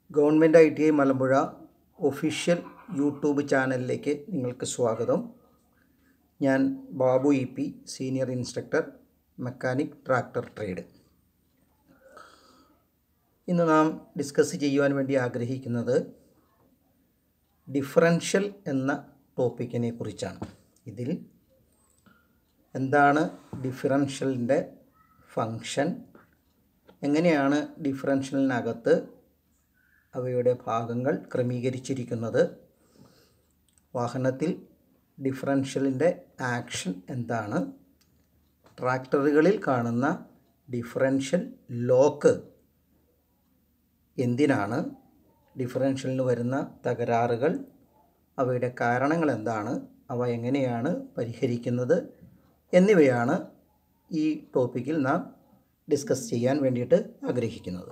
government I T I Malampuzha official YouTube ചാനലിലേക്ക് നിങ്ങൾക്ക് സ്വാഗതം ഞാൻ Babu E P senior instructor mechanic tractor trade ഇന്ന് നാം ഡിസ്കസ് ചെയ്യുവാൻ വേണ്ടി ആഗ്രഹിക്കുന്നത് ഡിഫറൻഷ്യൽ എന്ന ടോപ്പിക്കിനെ കുറിച്ചാണ് ഇതിൽ എന്താണ് ഡിഫറൻഷ്യലിൻ്റെ ഫങ്ഷൻ എങ്ങനെയാണ് ഡിഫറൻഷ്യലിനകത്ത് അവയുടെ ഭാഗങ്ങൾ ക്രമീകരിച്ചിരിക്കുന്നത് വാഹനത്തിൽ ഡിഫറൻഷ്യലിൻ്റെ ആക്ഷൻ എന്താണ് ട്രാക്ടറുകളിൽ കാണുന്ന ഡിഫറൻഷ്യൽ ലോക്ക് എന്തിനാണ് ഡിഫറൻഷ്യലിന് വരുന്ന തകരാറുകൾ അവയുടെ കാരണങ്ങൾ എന്താണ് അവ എങ്ങനെയാണ് പരിഹരിക്കുന്നത് എന്നിവയാണ് ഈ ടോപ്പിക്കിൽ നാം ഡിസ്കസ് ചെയ്യാൻ വേണ്ടിയിട്ട് ആഗ്രഹിക്കുന്നത്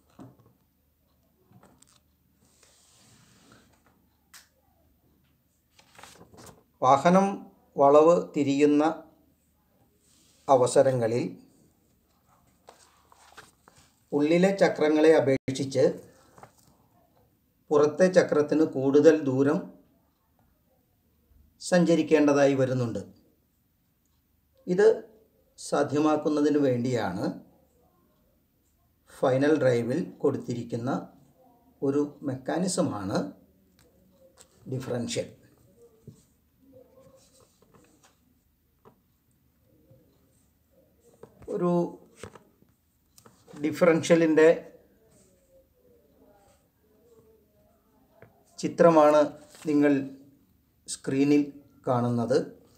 വാഹനം വളവ് തിരിയുന്ന അവസരങ്ങളിൽ ഉള്ളിലെ ചക്രങ്ങളെ അപേക്ഷിച്ച് പുറത്തെ ചക്രത്തിന് കൂടുതൽ ദൂരം സഞ്ചരിക്കേണ്ടതായി വരുന്നുണ്ട് ഇത് സാധ്യമാക്കുന്നതിന് വേണ്ടിയാണ് ഫൈനൽ ഡ്രൈവിൽ കൊടുത്തിരിക്കുന്ന ഒരു മെക്കാനിസമാണ് ഡിഫറൻഷ്യൽ ഒരു ഡിഫറൻഷ്യലിൻ്റെ ചിത്രമാണ് നിങ്ങൾ സ്ക്രീനിൽ കാണുന്നത്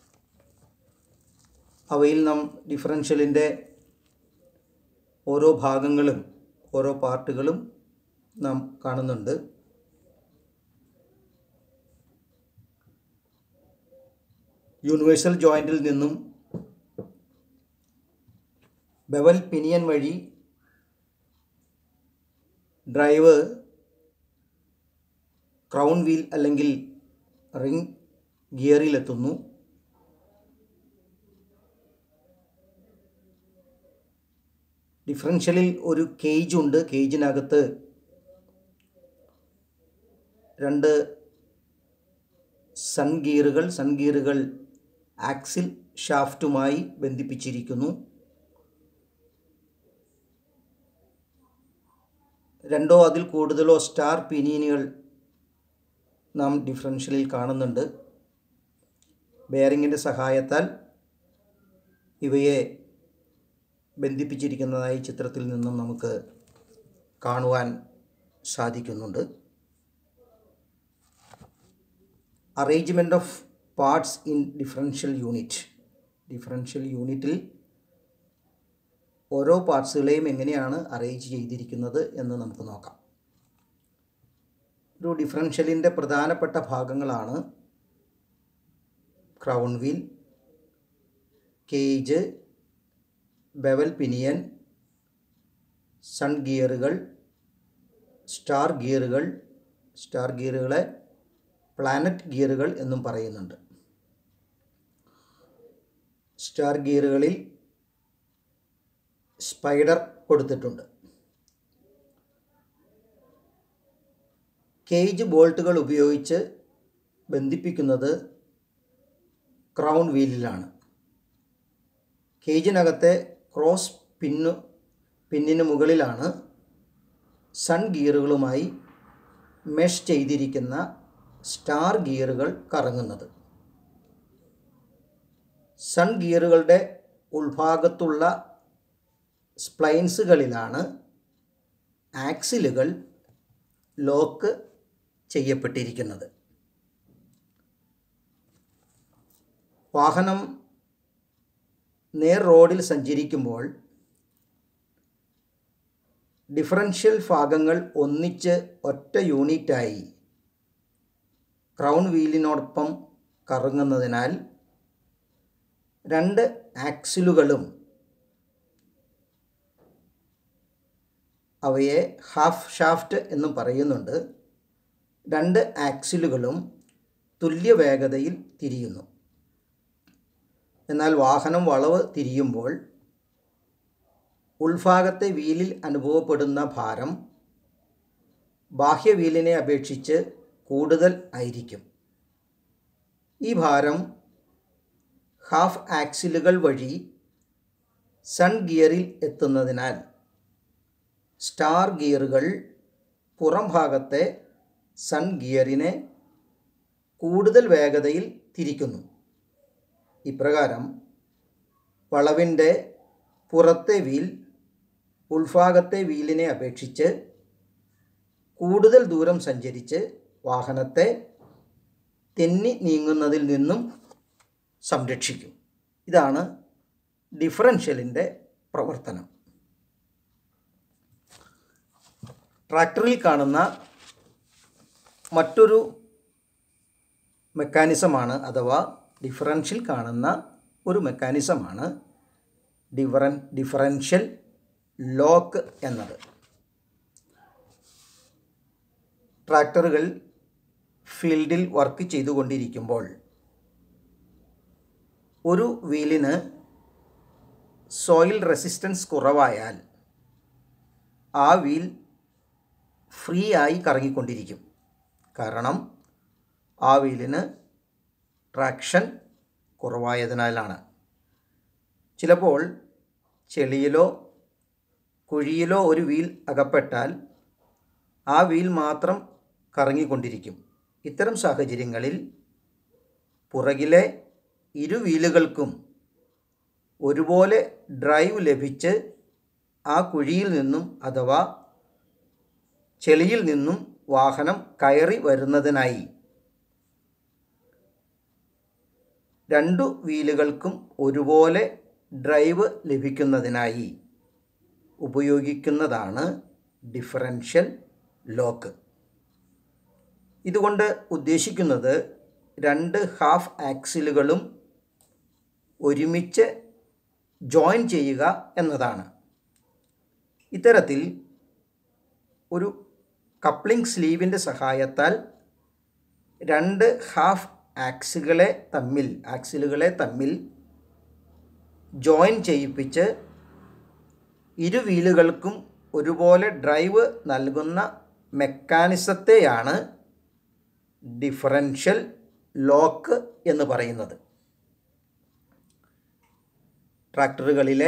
അവയിൽ നാം ഡിഫറൻഷ്യലിൻ്റെ ഓരോ ഭാഗങ്ങളും ഓരോ പാർട്ടുകളും നാം കാണുന്നുണ്ട് യൂണിവേഴ്സൽ ജോയിൻറ്റിൽ നിന്നും ബെവൽ പിനിയൻ വഴി ഡ്രൈവ് ക്രൗൺ വീൽ അല്ലെങ്കിൽ റിംഗ് ഗിയറിലെത്തുന്നു ഡിഫറൻഷ്യലിൽ ഒരു കേജ് ഉണ്ട് കേജിനകത്ത് രണ്ട് സൺ ഗിയറുകൾ സൺ ഗിയറുകൾ ആക്സിൽ ഷാഫ്റ്റുമായി ബന്ധിപ്പിച്ചിരിക്കുന്നു രണ്ടോ അതിൽ കൂടുതലോ സ്റ്റാർ പിനിയനുകൾ നാം ഡിഫറൻഷ്യലിൽ കാണുന്നുണ്ട് ബെയറിങ്ങിൻ്റെ സഹായത്താൽ ഇവയെ ബന്ധിപ്പിച്ചിരിക്കുന്നതായി ചിത്രത്തിൽ നിന്നും നമുക്ക് കാണുവാൻ സാധിക്കുന്നുണ്ട് arrangement of parts in differential unit differential യൂണിറ്റിൽ ഓരോ പാർട്സുകളെയും എങ്ങനെയാണ് അറേഞ്ച് ചെയ്തിരിക്കുന്നത് എന്ന് നമുക്ക് നോക്കാം ഒരു ഡിഫറൻഷ്യലിൻ്റെ പ്രധാനപ്പെട്ട ഭാഗങ്ങളാണ് crown wheel cage bevel pinion sun ഗിയറുകൾ സ്റ്റാർ ഗിയറുകൾ സ്റ്റാർ ഗിയറുകളെ പ്ലാനറ്റ് ഗിയറുകൾ എന്നും പറയുന്നുണ്ട് സ്റ്റാർ ഗിയറുകളിൽ സ്പൈഡർ കൊടുത്തിട്ടുണ്ട് കേജ് ബോൾട്ടുകൾ ഉപയോഗിച്ച് ബന്ധിപ്പിക്കുന്നത് ക്രൗൺ വീലിലാണ് കേജിനകത്തെ ക്രോസ് പിന്നു പിന്നിന് മുകളിലാണ് സൺ ഗിയറുകളുമായി മെഷ് ചെയ്തിരിക്കുന്ന സ്റ്റാർ ഗിയറുകൾ കറങ്ങുന്നത് സൺ ഗിയറുകളുടെ ഉൾഭാഗത്തുള്ള സ്പ്ലൈൻസുകളിലാണ് ആക്സിലുകൾ ലോക്ക് ചെയ്യപ്പെട്ടിരിക്കുന്നത് വാഹനം നേർ റോഡിൽ സഞ്ചരിക്കുമ്പോൾ ഡിഫറൻഷ്യൽ ഭാഗങ്ങൾ ഒന്നിച്ച് ഒറ്റ യൂണിറ്റായി ക്രൗൺ വീലിനോടൊപ്പം കറങ്ങുന്നതിനാൽ രണ്ട് ആക്സിലുകളും അവയെ ഹാഫ് ഷാഫ്റ്റ് എന്നും പറയുന്നുണ്ട് രണ്ട് ആക്സിലുകളും തുല്യ വേഗതയിൽ തിരിയുന്നു എന്നാൽ വാഹനം വളവ് തിരിയുമ്പോൾ ഉൾഭാഗത്തെ വീലിൽ അനുഭവപ്പെടുന്ന ഭാരം ബാഹ്യ വീലിനെ അപേക്ഷിച്ച് കൂടുതൽ ആയിരിക്കും ഈ ഭാരം ഹാഫ് ആക്സിലുകൾ വഴി സൺ ഗിയറിൽ എത്തുന്നതിനാൽ സ്റ്റാർ ഗിയറുകൾ പുറം ഭാഗത്തെ സൺ ഗിയറിനെ കൂടുതൽ വേഗതയിൽ തിരിക്കുന്നു ഇപ്രകാരം വളവിൻ്റെ പുറത്തെ വീൽ ഉൾഭാഗത്തെ വീലിനെ അപേക്ഷിച്ച് കൂടുതൽ ദൂരം സഞ്ചരിച്ച് വാഹനത്തെ തെന്നി നീങ്ങുന്നതിൽ നിന്നും സംരക്ഷിക്കും ഇതാണ് ഡിഫറൻഷ്യലിൻ്റെ പ്രവർത്തനം ട്രാക്ടറിൽ കാണുന്ന മറ്റൊരു മെക്കാനിസമാണ് അഥവാ ഡിഫറൻഷ്യൽ കാണുന്ന ഒരു മെക്കാനിസമാണ് ഡിഫറൻ ഡിഫറൻഷ്യൽ ലോക്ക് എന്നത് ട്രാക്ടറുകൾ ഫീൽഡിൽ വർക്ക് ചെയ്തുകൊണ്ടിരിക്കുമ്പോൾ ഒരു വീലിന് സോയിൽ റെസിസ്റ്റൻസ് കുറവായാൽ ആ വീൽ ഫ്രീ ആയി കറങ്ങിക്കൊണ്ടിരിക്കും കാരണം ആ വീലിന് ട്രാക്ഷൻ കുറവായതിനാലാണ് ചിലപ്പോൾ ചെളിയിലോ കുഴിയിലോ ഒരു വീൽ അകപ്പെട്ടാൽ ആ വീൽ മാത്രം കറങ്ങിക്കൊണ്ടിരിക്കും ഇത്തരം സാഹചര്യങ്ങളിൽ പുറകിലെ ഇരു വീലുകൾക്കും ഒരുപോലെ ഡ്രൈവ് ലഭിച്ച് ആ കുഴിയിൽ നിന്നും അഥവാ ചെളിയിൽ നിന്നും വാഹനം കയറി വരുന്നതിനായി രണ്ടു വീലുകൾക്കും ഒരുപോലെ ഡ്രൈവ് ലഭിക്കുന്നതിനായി ഉപയോഗിക്കുന്നതാണ് ഡിഫറൻഷ്യൽ ലോക്ക് ഇതുകൊണ്ട് ഉദ്ദേശിക്കുന്നത് രണ്ട് ഹാഫ് ആക്സിലുകളും ഒരുമിച്ച് ജോയിൻ ചെയ്യുക എന്നതാണ് ഇത്തരത്തിൽ ഒരു കപ്ലിംഗ് സ്ലീവിൻ്റെ സഹായത്താൽ രണ്ട് ഹാഫ് ആക്സുകളെ തമ്മിൽ ആക്സിലുകളെ തമ്മിൽ ജോയിൻ ചെയ്യിപ്പിച്ച് ഇരു വീലുകൾക്കും ഒരുപോലെ ഡ്രൈവ് നൽകുന്ന മെക്കാനിസത്തെയാണ് ഡിഫറൻഷ്യൽ ലോക്ക് എന്ന് പറയുന്നത് ട്രാക്ടറുകളിലെ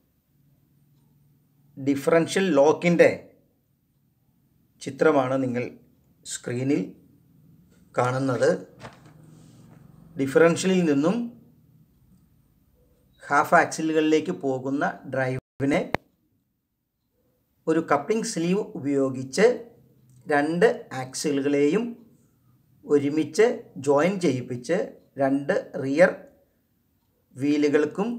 ഡിഫറൻഷ്യൽ ലോക്കിൻ്റെ ചിത്രമാണ് നിങ്ങൾ സ്ക്രീനിൽ കാണുന്നത് ഡിഫറൻഷ്യലിൽ നിന്നും ഹാഫ് ആക്സിലുകളിലേക്ക് പോകുന്ന ഡ്രൈവിനെ ഒരു കപ്ലിംഗ് സ്ലീവ് ഉപയോഗിച്ച് രണ്ട് ആക്സിലുകളെയും ഒരുമിച്ച് ജോയിൻ ചെയ്യിപ്പിച്ച് രണ്ട് റിയർ വീലുകൾക്കും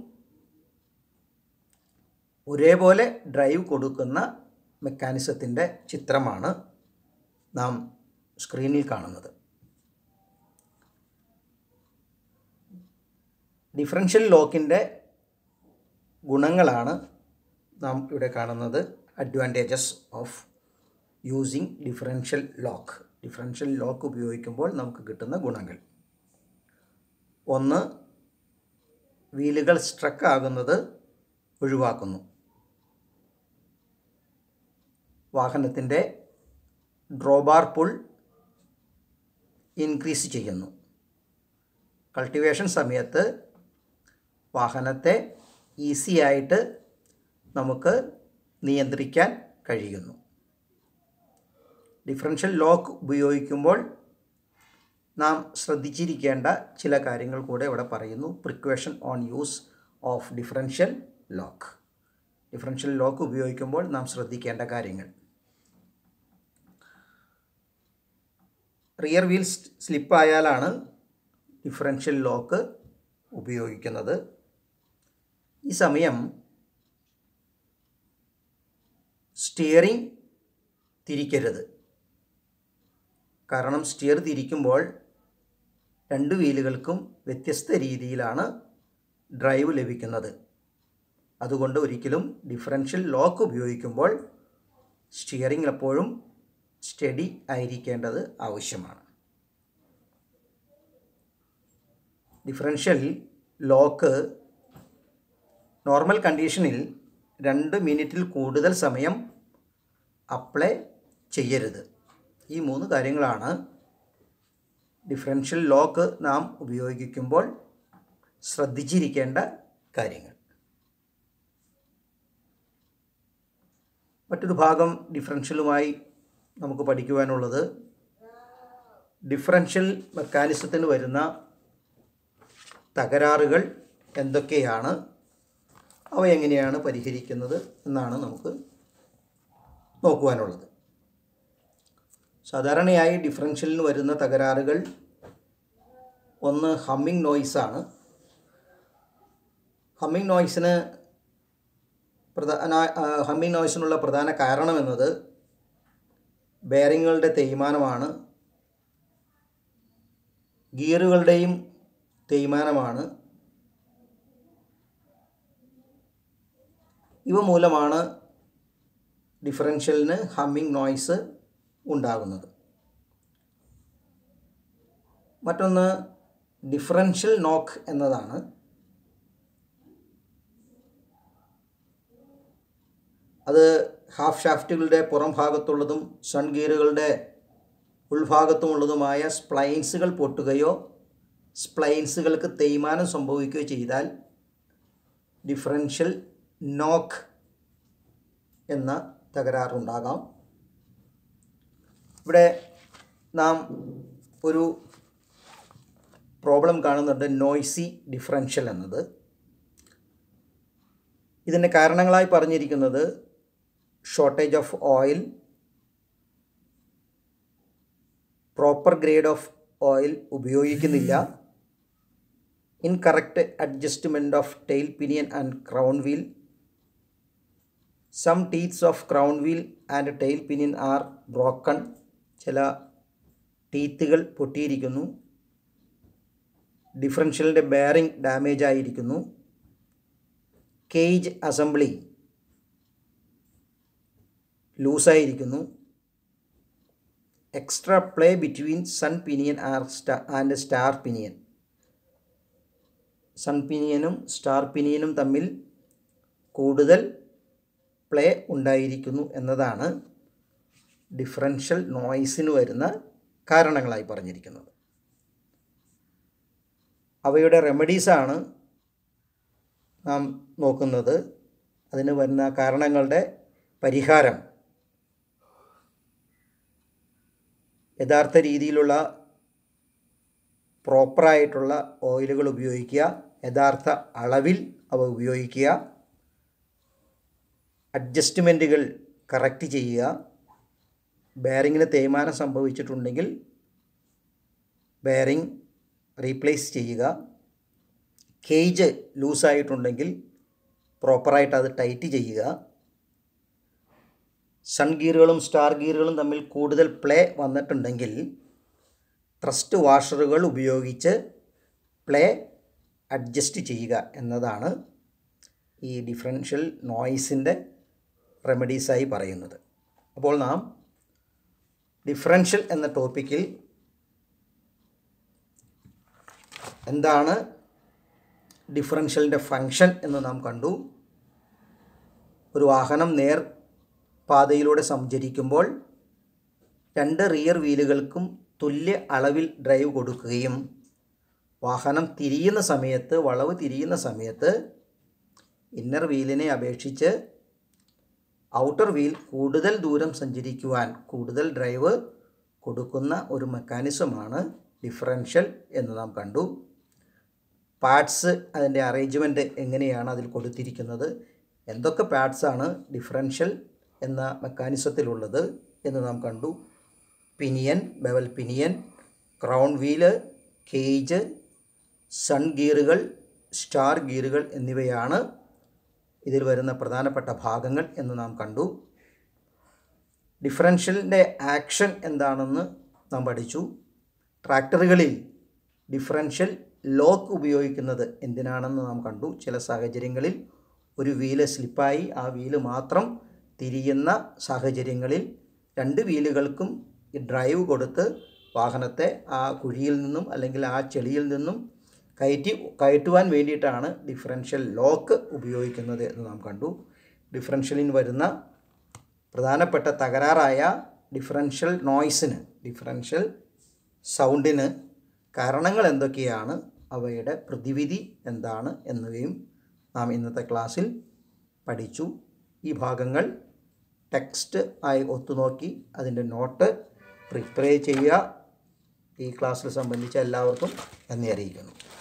ഒരേപോലെ ഡ്രൈവ് കൊടുക്കുന്ന മെക്കാനിസത്തിൻ്റെ ചിത്രമാണ് നാം സ്ക്രീനിൽ കാണുന്നത് ഡിഫറൻഷ്യൽ ലോക്കിൻ്റെ ഗുണങ്ങളാണ് നാം ഇവിടെ കാണുന്നത് advantages of using differential lock differential lock ഉപയോഗിക്കുമ്പോൾ നമുക്ക് കിട്ടുന്ന ഗുണങ്ങൾ ഒന്ന് വീലുകൾ സ്ട്രക്ക് ആകുന്നത് ഒഴിവാക്കുന്നു വാഹനത്തിൻ്റെ ഡ്രോബാർ പുൾ ഇൻക്രീസ് ചെയ്യുന്നു കൾട്ടിവേഷൻ സമയത്ത് വാഹനത്തെ ഈസി ആയിട്ട് നമുക്ക് നിയന്ത്രിക്കാൻ കഴിയുന്നു ഡിഫറൻഷ്യൽ ലോക്ക് ഉപയോഗിക്കുമ്പോൾ നാം ശ്രദ്ധിച്ചിരിക്കേണ്ട ചില കാര്യങ്ങൾ കൂടെ ഇവിടെ പറയുന്നു precaution on use of differential lock differential lock ഉപയോഗിക്കുമ്പോൾ നാം ശ്രദ്ധിക്കേണ്ട കാര്യങ്ങൾ റിയർ വീൽ സ്ലിപ്പായാലാണ് ഡിഫറൻഷ്യൽ ലോക്ക് ഉപയോഗിക്കുന്നത് ഈ സമയം സ്റ്റിയറിംഗ് തിരിക്കരുത് കാരണം സ്റ്റിയർ തിരിക്കുമ്പോൾ രണ്ട് വീലുകൾക്കും വ്യത്യസ്ത രീതിയിലാണ് ഡ്രൈവ് ലഭിക്കുന്നത് അതുകൊണ്ട് ഒരിക്കലും ഡിഫറൻഷ്യൽ ലോക്ക് ഉപയോഗിക്കുമ്പോൾ സ്റ്റിയറിംഗ് എപ്പോഴും സ്റ്റഡി ആയിരിക്കേണ്ടത് ആവശ്യമാണ് ഡിഫറൻഷ്യൽ ലോക്ക് നോർമൽ കണ്ടീഷനിൽ രണ്ട് മിനിറ്റിൽ കൂടുതൽ സമയം അപ്ലൈ ചെയ്യരുത് ഈ മൂന്ന് കാര്യങ്ങളാണ് ഡിഫറൻഷ്യൽ ലോക്ക് നാം ഉപയോഗിക്കുമ്പോൾ ശ്രദ്ധിച്ചിരിക്കേണ്ട കാര്യങ്ങൾ മറ്റൊരു ഭാഗം ഡിഫറൻഷ്യലുമായി നമുക്ക് പഠിക്കുവാനുള്ളത് ഡിഫറൻഷ്യൽ മെക്കാനിസത്തിന് വരുന്ന തകരാറുകൾ എന്തൊക്കെയാണ് അവ എങ്ങനെയാണ് പരിഹരിക്കുന്നത് എന്നാണ് നമുക്ക് നോക്കുവാനുള്ളത് സാധാരണയായി ഡിഫറൻഷ്യലിന് വരുന്ന തകരാറുകൾ ഒന്ന് ഹമ്മിങ് നോയ്സാണ് ഹമ്മിങ് നോയ്സിന് പ്രധാന ഹമ്മിങ് നോയ്സിനുള്ള പ്രധാന കാരണം എന്നത് ബെയറിങ്ങുകളുടെ തേയ്മാനമാണ് ഗിയറുകളുടെയും തേയ്മാനമാണ് ഇവ മൂലമാണ് ഡിഫറൻഷ്യലിന് ഹമ്മിങ് നോയ്സ് ഉണ്ടാകുന്നത് മറ്റൊന്ന് ഡിഫറൻഷ്യൽ നോക്ക് എന്നതാണ് അത് ഹാഫ് ഷാഫ്റ്റുകളുടെ പുറം ഭാഗത്തുള്ളതും സൺ ഗിയറുകളുടെ ഉൾഭാഗത്തുമുള്ളതുമായ സ്പ്ലൈൻസുകൾ പൊട്ടുകയോ സ്പ്ലൈൻസുകൾക്ക് തേയ്മാനം സംഭവിക്കുകയോ ചെയ്താൽ ഡിഫറൻഷ്യൽ നോക്ക് എന്ന തകരാറുണ്ടാകാം ഇവിടെ നാം ഒരു പ്രോബ്ലം കാണുന്നുണ്ട് നോയ്സി ഡിഫറൻഷ്യൽ എന്നത് ഇതിൻ്റെ കാരണങ്ങളായി പറഞ്ഞിരിക്കുന്നത് shortage of oil proper grade of oil ഉപയോഗിക്കുന്നില്ല incorrect adjustment of tail pinion and crown wheel some teeths of crown wheel and tail pinion are broken ചില ടീത്തുകൾ പൊട്ടിയിരിക്കുന്നു ഡിഫറൻഷ്യലിൻ്റെ ബെയറിംഗ് ഡാമേജ് ആയിരിക്കുന്നു കേജ് അസംബ്ലി ലൂസായിരിക്കുന്നു extra play between sun pinion are star and star pinion sun പിനിയനും star പിനിയനും തമ്മിൽ കൂടുതൽ പ്ലേ ഉണ്ടായിരിക്കുന്നു എന്നതാണ് ഡിഫറൻഷ്യൽ നോയ്സിന് വരുന്ന കാരണങ്ങളായി പറഞ്ഞിരിക്കുന്നത് അവയുടെ റെമഡീസാണ് നാം നോക്കുന്നത് അതിന് വരുന്ന കാരണങ്ങളുടെ പരിഹാരം യഥാർത്ഥ രീതിയിലുള്ള പ്രോപ്പറായിട്ടുള്ള ഓയിലുകൾ ഉപയോഗിക്കുക യഥാർത്ഥ അളവിൽ അവ ഉപയോഗിക്കുക അഡ്ജസ്റ്റ്മെൻറ്റുകൾ കറക്റ്റ് ചെയ്യുക ബെയറിങ്ങിന് തേയ്മാനം സംഭവിച്ചിട്ടുണ്ടെങ്കിൽ ബെയറിംഗ് റീപ്ലേസ് ചെയ്യുക കേജ് ലൂസായിട്ടുണ്ടെങ്കിൽ പ്രോപ്പറായിട്ട് അത് ടൈറ്റ് ചെയ്യുക സൺ ഗിയറുകളും സ്റ്റാർ ഗിയറുകളും തമ്മിൽ കൂടുതൽ പ്ലേ വന്നിട്ടുണ്ടെങ്കിൽ ട്രസ്റ്റ് വാഷറുകൾ ഉപയോഗിച്ച് പ്ലേ അഡ്ജസ്റ്റ് ചെയ്യുക എന്നതാണ് ഈ ഡിഫറൻഷ്യൽ നോയ്സിൻ്റെ റെമഡീസായി പറയുന്നത് അപ്പോൾ നാം ഡിഫറൻഷ്യൽ എന്ന ടോപ്പിക്കിൽ എന്താണ് ഡിഫറൻഷ്യലിൻ്റെ ഫങ്ഷൻ എന്ന് നാം കണ്ടു ഒരു വാഹനം നേർ പാതയിലൂടെ സഞ്ചരിക്കുമ്പോൾ രണ്ട് റിയർ വീലുകൾക്കും തുല്യ അളവിൽ ഡ്രൈവ് കൊടുക്കുകയും വാഹനം തിരിയുന്ന സമയത്ത് വളവ് തിരിയുന്ന സമയത്ത് ഇന്നർ വീലിനെ അപേക്ഷിച്ച് ഔട്ടർ വീൽ കൂടുതൽ ദൂരം സഞ്ചരിക്കുവാൻ കൂടുതൽ ഡ്രൈവ് കൊടുക്കുന്ന ഒരു മെക്കാനിസമാണ് ഡിഫറൻഷ്യൽ എന്ന് നാം കണ്ടു പാർട്സ് അതിൻ്റെ അറേഞ്ച്മെൻറ്റ് എങ്ങനെയാണ് അതിൽ കൊടുത്തിരിക്കുന്നത് എന്തൊക്കെ പാർട്സാണ് ഡിഫറൻഷ്യൽ എന്ന മെക്കാനിസത്തിലുള്ളത് എന്ന് നാം കണ്ടു pinion bevel pinion crown wheel cage sun ഗിയറുകൾ സ്റ്റാർ ഗിയറുകൾ എന്നിവയാണ് ഇതിൽ വരുന്ന പ്രധാനപ്പെട്ട ഭാഗങ്ങൾ എന്ന് നാം കണ്ടു ഡിഫറൻഷ്യലിൻ്റെ ആക്ഷൻ എന്താണെന്ന് നാം പഠിച്ചു ട്രാക്ടറുകളിൽ ഡിഫറൻഷ്യൽ ലോക്ക് ഉപയോഗിക്കുന്നത് എന്തിനാണെന്ന് നാം കണ്ടു ചില സാഹചര്യങ്ങളിൽ ഒരു വീല് സ്ലിപ്പായി ആ വീല് മാത്രം തിരിയുന്ന സാഹചര്യങ്ങളിൽ രണ്ട് വീലുകൾക്കും ഈ ഡ്രൈവ് കൊടുത്ത് വാഹനത്തെ ആ കുഴിയിൽ നിന്നും അല്ലെങ്കിൽ ആ ചെളിയിൽ നിന്നും കയറ്റി കയറ്റുവാൻ വേണ്ടിയിട്ടാണ് ഡിഫറൻഷ്യൽ ലോക്ക് ഉപയോഗിക്കുന്നത് എന്ന് നാം കണ്ടു ഡിഫറൻഷ്യലിന് വരുന്ന പ്രധാനപ്പെട്ട തകരാറായ ഡിഫറൻഷ്യൽ നോയ്സിന് ഡിഫറൻഷ്യൽ സൗണ്ടിന് കാരണങ്ങൾ എന്തൊക്കെയാണ് അവയുടെ പ്രതിവിധി എന്താണ് എന്നിവയും നാം ഇന്നത്തെ ക്ലാസ്സിൽ പഠിച്ചു ഈ ഭാഗങ്ങൾ ടെക്സ്റ്റ് ആയി ഒത്തുനോക്കി അതിൻ്റെ നോട്ട് പ്രിപ്പയർ ചെയ്യുക ഈ ക്ലാസ്സിൽ സംബന്ധിച്ച എല്ലാവർക്കും നന്ദി അറിയിക്കുന്നു